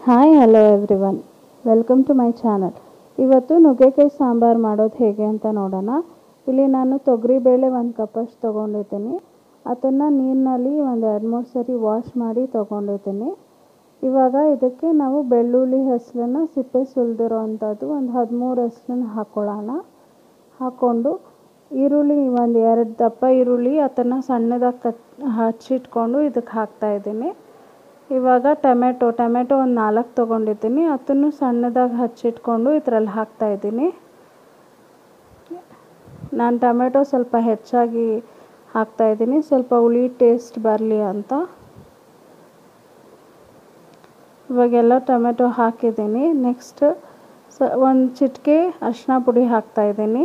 hi hello everyone welcome to my channel ಇವತ್ತು ನುಗ್ಗೆಕಾಯಿ ಸಾಂಬಾರು ಮಾಡೋದು ಹೇಗೆ ಅಂತ ನೋಡೋಣ ಇಲ್ಲಿ ನಾನು ತೊಗರಿಬೇಳೆ ಒಂದು ಕಪ್ಪಷ್ಟು ತೊಗೊಂಡಿದ್ದೀನಿ ಅದನ್ನು ನೀರಿನಲ್ಲಿ ಒಂದು ಎರಡು ಮೂರು ಸರಿ ವಾಶ್ ಮಾಡಿ ತೊಗೊಂಡಿದ್ದೀನಿ ಇವಾಗ ಇದಕ್ಕೆ ನಾವು ಬೆಳ್ಳುಳ್ಳಿ ಹೆಸರನ್ನು ಸಿಪ್ಪೆ ಸುಲಿದಿರೋ ಅಂಥದ್ದು ಒಂದು ಹದಿಮೂರು ಹೆಸರನ್ನ ಹಾಕ್ಕೊಳ್ಳೋಣ ಹಾಕ್ಕೊಂಡು ಈರುಳ್ಳಿ ಒಂದು ಎರಡು ದಪ್ಪ ಈರುಳ್ಳಿ ಅದನ್ನು ಸಣ್ಣದಾಗಿ ಕಟ್ ಹಚ್ಚಿಟ್ಕೊಂಡು ಇದಕ್ಕೆ ಹಾಕ್ತಾಯಿದ್ದೀನಿ ಇವಾಗ ಟೊಮೆಟೊ ಟೊಮೆಟೊ ಒಂದು ನಾಲ್ಕು ತೊಗೊಂಡಿದ್ದೀನಿ ಅದನ್ನು ಸಣ್ಣದಾಗಿ ಹಚ್ಚಿಟ್ಕೊಂಡು ಇದರಲ್ಲಿ ಹಾಕ್ತಾಯಿದ್ದೀನಿ ನಾನು ಟೊಮೆಟೊ ಸ್ವಲ್ಪ ಹೆಚ್ಚಾಗಿ ಹಾಕ್ತಾಯಿದ್ದೀನಿ ಸ್ವಲ್ಪ ಹುಳಿ ಟೇಸ್ಟ್ ಬರಲಿ ಅಂತ ಇವಾಗೆಲ್ಲ ಟೊಮೆಟೊ ಹಾಕಿದ್ದೀನಿ ನೆಕ್ಸ್ಟ್ ಸ ಒಂದು ಚಿಟಿಕೆ ಅರಿಶಿನ ಪುಡಿ ಹಾಕ್ತಾಯಿದ್ದೀನಿ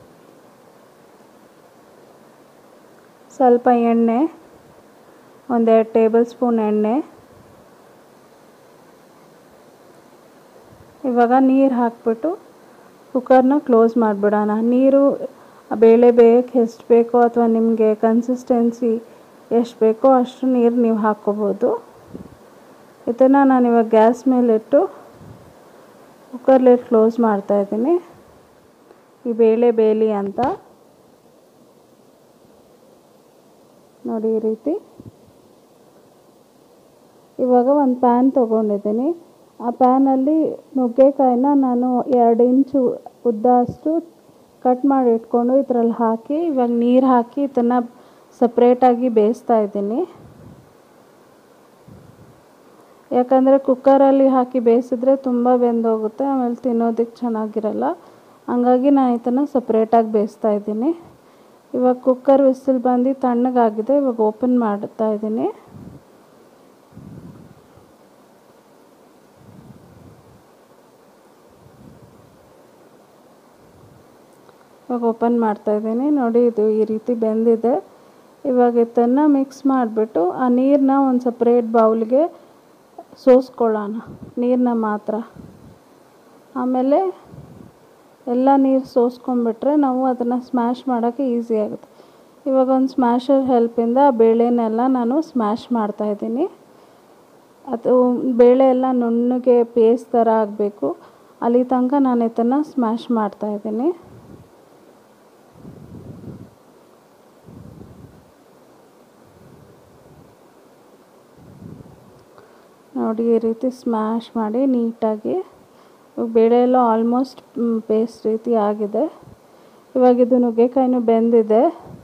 ಸ್ವಲ್ಪ ಎಣ್ಣೆ ಒಂದೆರಡು ಟೇಬಲ್ ಸ್ಪೂನ್ ಎಣ್ಣೆ ಇವಾಗ ನೀರು ಹಾಕ್ಬಿಟ್ಟು ಕುಕ್ಕರ್ನ ಕ್ಲೋಸ್ ಮಾಡಿಬಿಡೋಣ ನೀರು ಬೇಳೆ ಬೇಯಕ್ಕೆ ಎಷ್ಟು ಬೇಕೋ ಅಥವಾ ನಿಮಗೆ ಕನ್ಸಿಸ್ಟೆನ್ಸಿ ಎಷ್ಟು ಬೇಕೋ ಅಷ್ಟು ನೀರು ನೀವು ಹಾಕ್ಕೋಬೋದು ಇದನ್ನು ನಾನು ಇವಾಗ ಗ್ಯಾಸ್ ಮೇಲಿಟ್ಟು ಕುಕ್ಕರ್ ಲಿಡ್ ಕ್ಲೋಸ್ ಮಾಡ್ತಾಯಿದ್ದೀನಿ ಈ ಬೇಳೆ ಬೇಯಲಿ ಅಂತ ನೋಡಿ ಈ ರೀತಿ ಇವಾಗ ಒಂದು ಪ್ಯಾನ್ ತೊಗೊಂಡಿದ್ದೀನಿ ಆ ಪ್ಯಾನಲ್ಲಿ ನುಗ್ಗೆಕಾಯಿನ ನಾನು ಎರಡು ಇಂಚು ಉದ್ದ ಅಷ್ಟು ಕಟ್ ಮಾಡಿ ಇಟ್ಕೊಂಡು ಇದರಲ್ಲಿ ಹಾಕಿ ಇವಾಗ ನೀರು ಹಾಕಿ ಇದನ್ನು ಸಪ್ರೇಟಾಗಿ ಬೇಯಿಸ್ತಾ ಇದ್ದೀನಿ ಯಾಕಂದರೆ ಕುಕ್ಕರಲ್ಲಿ ಹಾಕಿ ಬೇಯಿಸಿದ್ರೆ ತುಂಬ ಬೆಂದೋಗುತ್ತೆ ಆಮೇಲೆ ತಿನ್ನೋದಕ್ಕೆ ಚೆನ್ನಾಗಿರಲ್ಲ ಹಂಗಾಗಿ ನಾನು ಇದನ್ನು ಸಪ್ರೇಟಾಗಿ ಬೇಯಿಸ್ತಾ ಇದ್ದೀನಿ ಇವಾಗ ಕುಕ್ಕರ್ ವಿಸಿಲ್ ಬಂದು ತಣ್ಣಗಾಗಿದೆ ಇವಾಗ ಓಪನ್ ಮಾಡ್ತಾ ಇದ್ದೀನಿ ಇವಾಗ ಓಪನ್ ಮಾಡ್ತಾ ಇದ್ದೀನಿ ನೋಡಿ ಇದು ಈ ರೀತಿ ಬೆಂದಿದೆ ಇವಾಗ ಇದನ್ನು ಮಿಕ್ಸ್ ಮಾಡಿಬಿಟ್ಟು ಆ ನೀರನ್ನ ಒಂದು ಸಪ್ರೇಟ್ ಬೌಲ್ಗೆ ಸೋಸ್ಕೊಳ್ಳೋಣ ನೀರನ್ನ ಮಾತ್ರ ಆಮೇಲೆ ಎಲ್ಲ ನೀರು ಸೋಸ್ಕೊಂಡ್ಬಿಟ್ರೆ ನಾವು ಅದನ್ನು ಸ್ಮ್ಯಾಶ್ ಮಾಡೋಕ್ಕೆ ಈಸಿ ಆಗುತ್ತೆ ಇವಾಗ ಒಂದು ಸ್ಮ್ಯಾಶರ್ ಹೆಲ್ಪಿಂದ ಆ ಬೇಳೆನೆಲ್ಲ ನಾನು ಸ್ಮ್ಯಾಶ್ ಮಾಡ್ತಾಯಿದ್ದೀನಿ ಅದು ಬೇಳೆ ಎಲ್ಲ ನುಣ್ಣಗೆ ಪೇಸ್ಟ್ ಥರ ಆಗಬೇಕು ಅಲ್ಲಿ ತನಕ ನಾನು ಇದನ್ನು ಸ್ಮ್ಯಾಶ್ ಮಾಡ್ತಾಯಿದ್ದೀನಿ ನೋಡಿ ಈ ರೀತಿ ಸ್ಮ್ಯಾಶ್ ಮಾಡಿ ನೀಟಾಗಿ ಬೇಳೆ ಎಲ್ಲ ಆಲ್ಮೋಸ್ಟ್ ಪೇಸ್ಟ್ ರೀತಿ ಆಗಿದೆ ಇವಾಗ ಇದು ನುಗ್ಗೆಕಾಯಿನೂ ಬೆಂದಿದೆ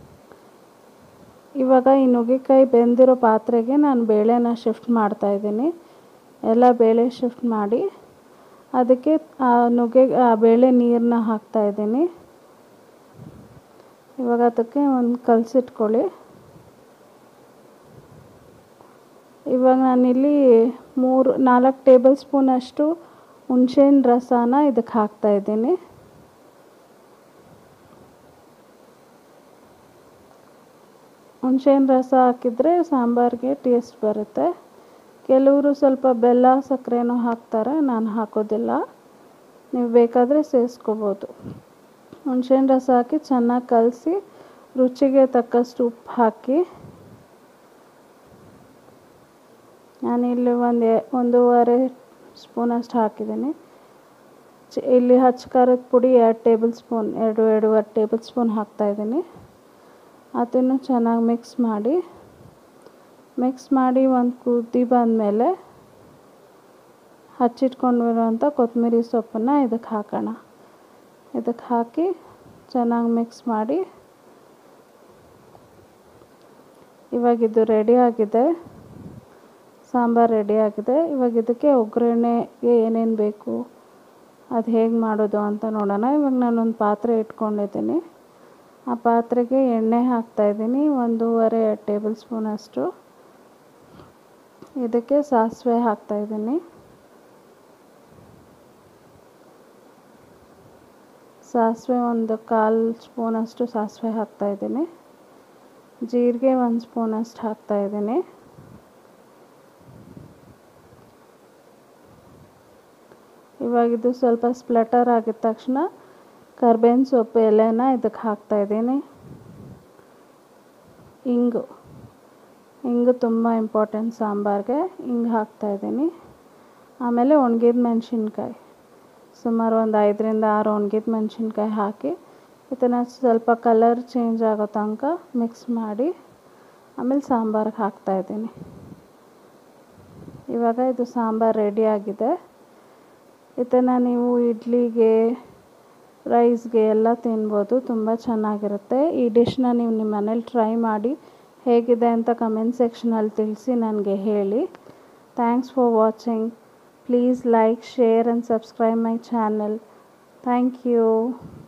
ಇವಾಗ ಈ ನುಗ್ಗೆಕಾಯಿ ಬೆಂದಿರೋ ಪಾತ್ರೆಗೆ ನಾನು ಬೇಳೆನ ಶಿಫ್ಟ್ ಮಾಡ್ತಾಯಿದ್ದೀನಿ ಎಲ್ಲ ಬೇಳೆ ಶಿಫ್ಟ್ ಮಾಡಿ ಅದಕ್ಕೆ ಆ ನುಗ್ಗೆ ಆ ಬೇಳೆ ನೀರನ್ನ ಹಾಕ್ತಾಯಿದ್ದೀನಿ ಇವಾಗ ಅದಕ್ಕೆ ಒಂದು ಕಲಸಿಟ್ಕೊಳ್ಳಿ ಇವಾಗ ನಾನಿಲ್ಲಿ ಮೂರು ನಾಲ್ಕು ಟೇಬಲ್ ಸ್ಪೂನಷ್ಟು ಹುಣ್ಸೆಹಣ್ಣು ರಸನ ಇದಕ್ಕೆ ಹಾಕ್ತಾಯಿದ್ದೀನಿ ಹುಣ್ಸೆಹಣ್ಣು ರಸ ಹಾಕಿದರೆ ಸಾಂಬಾರಿಗೆ ಟೇಸ್ಟ್ ಬರುತ್ತೆ ಕೆಲವರು ಸ್ವಲ್ಪ ಬೆಲ್ಲ ಸಕ್ಕರೆನೂ ಹಾಕ್ತಾರೆ ನಾನು ಹಾಕೋದಿಲ್ಲ ನೀವು ಬೇಕಾದರೆ ಸೇರಿಸ್ಕೋಬೋದು ಹುಣ್ಸೆಹಣ್ಣು ರಸ ಹಾಕಿ ಚೆನ್ನಾಗಿ ಕಲಸಿ ರುಚಿಗೆ ತಕ್ಕಷ್ಟು ಉಪ್ಪು ಹಾಕಿ ನಾನಿಲ್ಲಿ ಒಂದು ಒಂದೂವರೆ ಸ್ಪೂನಷ್ಟು ಹಾಕಿದ್ದೀನಿ ಇಲ್ಲಿ ಹಚ್ಚ ಖಾರದ ಪುಡಿ ಎರಡು ಟೇಬಲ್ ಸ್ಪೂನ್ ಎರಡು ಎರಡೂವರೆ ಟೇಬಲ್ ಸ್ಪೂನ್ ಹಾಕ್ತಾಯಿದ್ದೀನಿ ಅದನ್ನು ಚೆನ್ನಾಗಿ ಮಿಕ್ಸ್ ಮಾಡಿ ಮಿಕ್ಸ್ ಮಾಡಿ ಒಂದು ಕುದಿ ಬಂದಮೇಲೆ ಹಚ್ಚಿಟ್ಕೊಂಡಿರೋಂಥ ಕೊತ್ತಂಬರಿ ಸೊಪ್ಪನ್ನು ಇದಕ್ಕೆ ಹಾಕೋಣ ಇದಕ್ಕೆ ಹಾಕಿ ಚೆನ್ನಾಗಿ ಮಿಕ್ಸ್ ಮಾಡಿ ಇವಾಗ ಇದು ರೆಡಿ ಆಗಿದೆ ಸಾಂಬಾರು ರೆಡಿ ಆಗಿದೆ ಇವಾಗ ಇದಕ್ಕೆ ಒಗ್ಗರಣೆಗೆ ಏನೇನು ಬೇಕು ಅದು ಹೇಗೆ ಮಾಡೋದು ಅಂತ ನೋಡೋಣ ಇವಾಗ ನಾನೊಂದು ಪಾತ್ರೆ ಇಟ್ಕೊಂಡಿದ್ದೀನಿ ಆ ಪಾತ್ರೆಗೆ ಎಣ್ಣೆ ಹಾಕ್ತಾಯಿದ್ದೀನಿ ಒಂದೂವರೆ ಟೇಬಲ್ ಸ್ಪೂನಷ್ಟು ಇದಕ್ಕೆ ಸಾಸಿವೆ ಹಾಕ್ತಾಯಿದ್ದೀನಿ ಸಾಸಿವೆ ಒಂದು ಕಾಲು ಸ್ಪೂನಷ್ಟು ಸಾಸಿವೆ ಹಾಕ್ತಾಯಿದ್ದೀನಿ ಜೀರಿಗೆ ಒಂದು ಸ್ಪೂನಷ್ಟು ಹಾಕ್ತಾಯಿದ್ದೀನಿ ಇವಾಗ ಇದು ಸ್ವಲ್ಪ ಸ್ಪ್ಲಟರ್ ಆಗಿದ ತಕ್ಷಣ ಕರ್ಬೇವಿನ ಸೊಪ್ಪು ಎಲೆನ ಇದಕ್ಕೆ ಹಾಕ್ತಾಯಿದ್ದೀನಿ ಇಂಗು ಹಿಂಗು ತುಂಬ ಇಂಪಾರ್ಟೆಂಟ್ ಸಾಂಬಾರಿಗೆ ಹಿಂಗೆ ಹಾಕ್ತಾಯಿದ್ದೀನಿ ಆಮೇಲೆ ಒಣಗಿದ ಮೆಣಸಿನ್ಕಾಯಿ ಸುಮಾರು ಒಂದು ಐದರಿಂದ ಆರು ಒಣಗಿದ ಮೆಣಸಿನ್ಕಾಯಿ ಹಾಕಿ ಇದನ್ನು ಸ್ವಲ್ಪ ಕಲರ್ ಚೇಂಜ್ ಆಗೋ ತನಕ ಮಿಕ್ಸ್ ಮಾಡಿ ಆಮೇಲೆ ಸಾಂಬಾರಿಗೆ ಹಾಕ್ತಾಯಿದ್ದೀನಿ ಇವಾಗ ಇದು ಸಾಂಬಾರು ರೆಡಿಯಾಗಿದೆ ಇದನ್ನು ನೀವು ಇಡ್ಲಿಗೆ ರೈಸ್ಗೆ ಎಲ್ಲ ತಿನ್ಬೋದು ತುಂಬ ಚೆನ್ನಾಗಿರುತ್ತೆ ಈ ಡಿಶ್ನ ನೀವು ನಿಮ್ಮ ಮನೇಲಿ ಟ್ರೈ ಮಾಡಿ ಹೇಗಿದೆ ಅಂತ ಕಮೆಂಟ್ ಸೆಕ್ಷನಲ್ಲಿ ತಿಳಿಸಿ ನನಗೆ ಹೇಳಿ thanks for watching please like share and subscribe my channel thank you